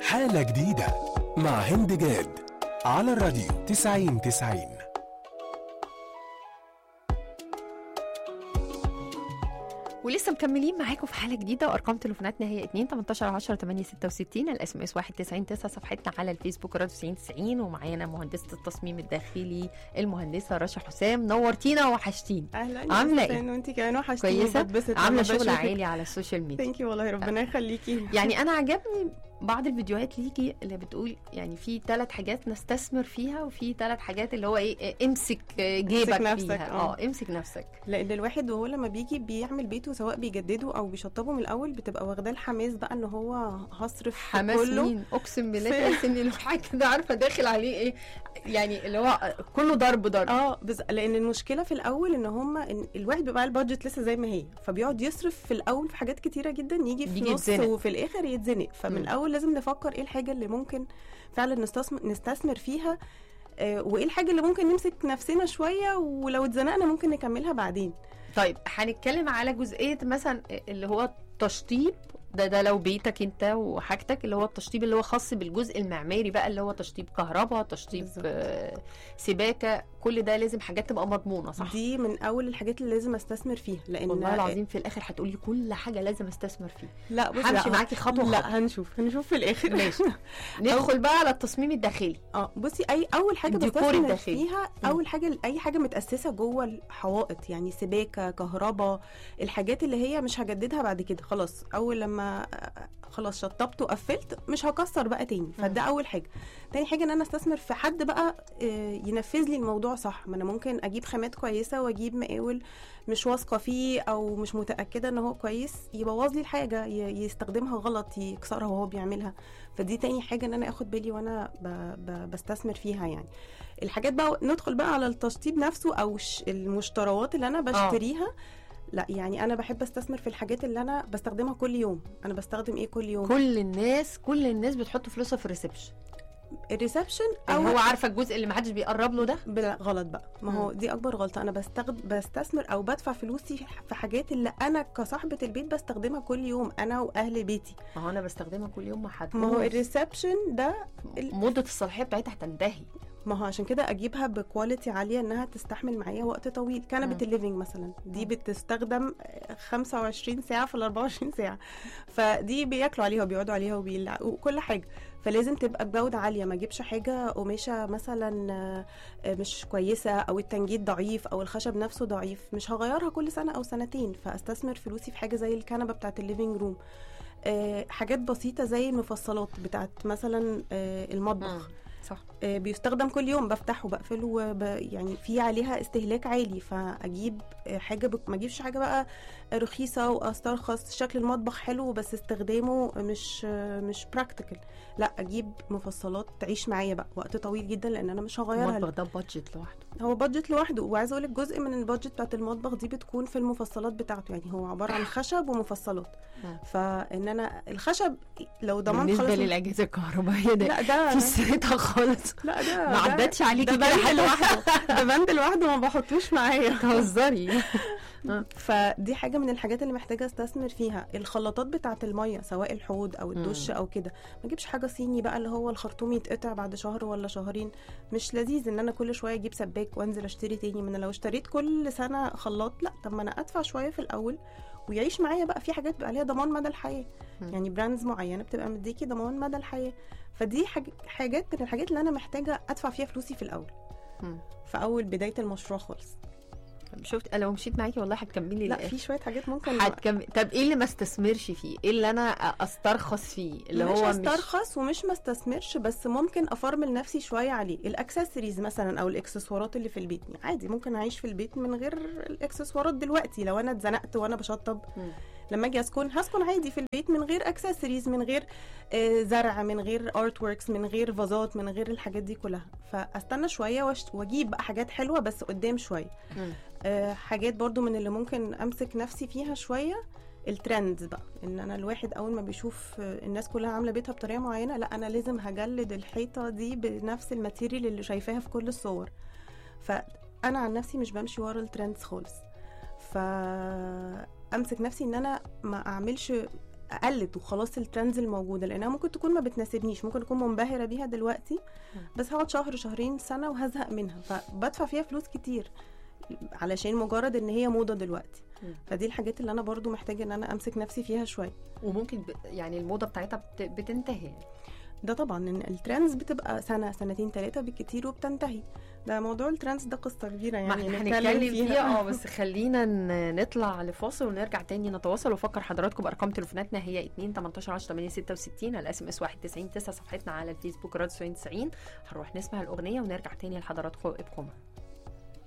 حالة جديدة مع هند جاد على الراديو 90 90 ولسه مكملين معاكم في حاله جديده وارقام تليفوناتنا هي 2 18 10 8 66 الاس ام اس 19 صفحتنا على الفيسبوك راديو 90 90 ومعانا مهندسه التصميم الداخلي المهندسه رشا حسام نورتينا وحشتين اهلا عاملة يا إيه؟ حسين وانت كمان وحشتيني كويسه بتبسط عامله لما شغل بشوفك. عالي على السوشيال ميديا ثانك يو والله ربنا يخليكي يعني انا عجبني بعض الفيديوهات ليكي اللي بتقول يعني في ثلاث حاجات نستثمر فيها وفي ثلاث حاجات اللي هو ايه امسك جيبك نفسك، فيها آه. اه امسك نفسك لان الواحد وهو لما بيجي بيعمل بيته سواء بيجدده او بيشطبه من الاول بتبقى واخداه الحماس بقى ان هو هصرف في حماس كله مين اقسم بالله في- تحس ان الواحد كده عارفه داخل عليه ايه يعني اللي هو كله ضرب ضرب اه بس لان المشكله في الاول ان هم إن الواحد بيبقى البادجت لسه زي ما هي فبيقعد يصرف في الاول في حاجات كتيره جدا يجي في يجي نص يتزنق. وفي الاخر يتزنق فمن مم. الاول لازم نفكر ايه الحاجه اللي ممكن فعلا نستثمر نستثمر فيها آه، وايه الحاجه اللي ممكن نمسك نفسنا شويه ولو اتزنقنا ممكن نكملها بعدين طيب هنتكلم على جزئيه مثلا اللي هو التشطيب ده ده لو بيتك انت وحاجتك اللي هو التشطيب اللي هو خاص بالجزء المعماري بقى اللي هو تشطيب كهرباء تشطيب بالظبط. آه، سباكه كل ده لازم حاجات تبقى مضمونه صح دي من اول الحاجات اللي لازم استثمر فيها لان والله العظيم في الاخر هتقولي كل حاجه لازم استثمر فيها لا بصي همشي لا معاكي خطوه خطوه لا هنشوف هنشوف في الاخر ماشي ندخل بقى على التصميم الداخلي اه بصي اي اول حاجه الديكور بستثمر الداخلي. فيها اول حاجه اي حاجه متاسسه جوه الحوائط يعني سباكه كهرباء الحاجات اللي هي مش هجددها بعد كده خلاص اول لما آه، خلاص شطبت وقفلت مش هكسر بقى تاني فده اول حاجه تاني حاجه ان انا استثمر في حد بقى آه، ينفذ لي الموضوع صح ما انا ممكن اجيب خامات كويسه واجيب مقاول مش واثقه فيه او مش متاكده ان هو كويس يبوظ لي الحاجه ي- يستخدمها غلط يكسرها وهو بيعملها فدي تاني حاجه ان انا اخد بالي وانا ب... ب... بستثمر فيها يعني الحاجات بقى ندخل بقى على التشطيب نفسه او ش... المشتريات اللي انا بشتريها لا يعني انا بحب استثمر في الحاجات اللي انا بستخدمها كل يوم انا بستخدم ايه كل يوم كل الناس كل الناس بتحط فلوسها في الريسبشن الريسبشن او او هو عارفه الجزء اللي محدش بيقرب له ده بلا غلط بقى ما هو دي اكبر غلطه انا بستخد... بستثمر او بدفع فلوسي في حاجات اللي انا كصاحبه البيت بستخدمها كل يوم انا واهل بيتي ما هو انا بستخدمها كل يوم مع حد ما هو الريسبشن ده ال- مده الصلاحيه بتاعتها هتنتهي ما هو عشان كده اجيبها بكواليتي عاليه انها تستحمل معايا وقت طويل كنبه مم. الليفينج مثلا دي بتستخدم 25 ساعه في ال 24 ساعه فدي بياكلوا عليها وبيقعدوا عليها وبيلع- وكل حاجه فلازم تبقى بجوده عاليه ما اجيبش حاجه قماشه مثلا آه، مش كويسه او التنجيد ضعيف او الخشب نفسه ضعيف مش هغيرها كل سنه او سنتين فاستثمر فلوسي في حاجه زي الكنبه بتاعت الليفينج روم آه، حاجات بسيطه زي المفصلات بتاعت مثلا آه، المطبخ صح آه، بيستخدم كل يوم بفتحه وبقفله وب... يعني في عليها استهلاك عالي فاجيب آه، حاجه بك... ما اجيبش حاجه بقى رخيصه واسترخص شكل المطبخ حلو بس استخدامه مش آه، مش براكتيكال لا اجيب مفصلات تعيش معايا بقى وقت طويل جدا لان انا مش هغيرها المطبخ ده بادجت لوحده هو بادجت لوحده وعايزه اقول لك جزء من البادجت بتاعت المطبخ دي بتكون في المفصلات بتاعته يعني هو عباره عن خشب ومفصلات مم. فان انا الخشب لو ضمان بالنسبه خلاص للاجهزه الكهربائيه ده لا ده في سيرتها خالص لا ده ما ده- عدتش عليكي ده كده بند حاجه لوحده ده بند لوحده ما بحطوش معايا تهزري فدي حاجه من الحاجات اللي محتاجه استثمر فيها الخلاطات بتاعه الميه سواء الحوض او الدش مم. او كده ما اجيبش حاجه صيني بقى اللي هو الخرطوم يتقطع بعد شهر ولا شهرين مش لذيذ ان انا كل شويه اجيب سباك وانزل اشتري تاني ما انا لو اشتريت كل سنه خلاط لا طب ما انا ادفع شويه في الاول ويعيش معايا بقى في حاجات بقى ليها ضمان مدى الحياه مم. يعني براندز معينه بتبقى مديكي ضمان مدى الحياه فدي حاج... حاجات من الحاجات اللي انا محتاجه ادفع فيها فلوسي في الاول مم. في اول بدايه المشروع خالص شفت لو مشيت معاكي والله هتكملي لا للآخر. في شويه حاجات ممكن هتكمل طب ايه اللي ما استثمرش فيه ايه اللي انا استرخص فيه اللي مش هو استرخص ومش ما استثمرش بس ممكن افرمل نفسي شويه عليه الاكسسوارز مثلا او الاكسسوارات اللي في البيت عادي ممكن اعيش في البيت من غير الاكسسوارات دلوقتي لو انا اتزنقت وانا بشطب مم. لما اجي اسكن هسكن عادي في البيت من غير اكسسوارز من غير آه، زرع من غير ارت وركس من غير فازات من غير الحاجات دي كلها فاستنى شويه وأشت- واجيب بقى حاجات حلوه بس قدام شويه مم. آه، حاجات برضو من اللي ممكن امسك نفسي فيها شويه الترندز بقى ان انا الواحد اول ما بيشوف آه، الناس كلها عامله بيتها بطريقه معينه لا انا لازم هجلد الحيطه دي بنفس الماتيريال اللي شايفاها في كل الصور فانا عن نفسي مش بمشي ورا الترندز خالص فامسك نفسي ان انا ما اعملش قلت وخلاص الترندز الموجوده لانها ممكن تكون ما بتناسبنيش ممكن اكون منبهره بيها دلوقتي بس هقعد شهر شهرين سنه وهزهق منها فبدفع فيها فلوس كتير علشان مجرد ان هي موضه دلوقتي مم. فدي الحاجات اللي انا برضو محتاجه ان انا امسك نفسي فيها شويه وممكن ب... يعني الموضه بتاعتها بت... بتنتهي ده طبعا ان الترندز بتبقى سنه سنتين ثلاثه بالكتير وبتنتهي ده موضوع الترندز ده قصه كبيره ما يعني احنا هنتكلم فيها اه بس خلينا ن- نطلع لفاصل ونرجع تاني نتواصل وافكر حضراتكم بارقام تليفوناتنا هي 2 18 10 8 66 الاس ام اس 91 9 صفحتنا على الفيسبوك راديو 90 هنروح نسمع الاغنيه ونرجع تاني لحضراتكم ابقوا معانا.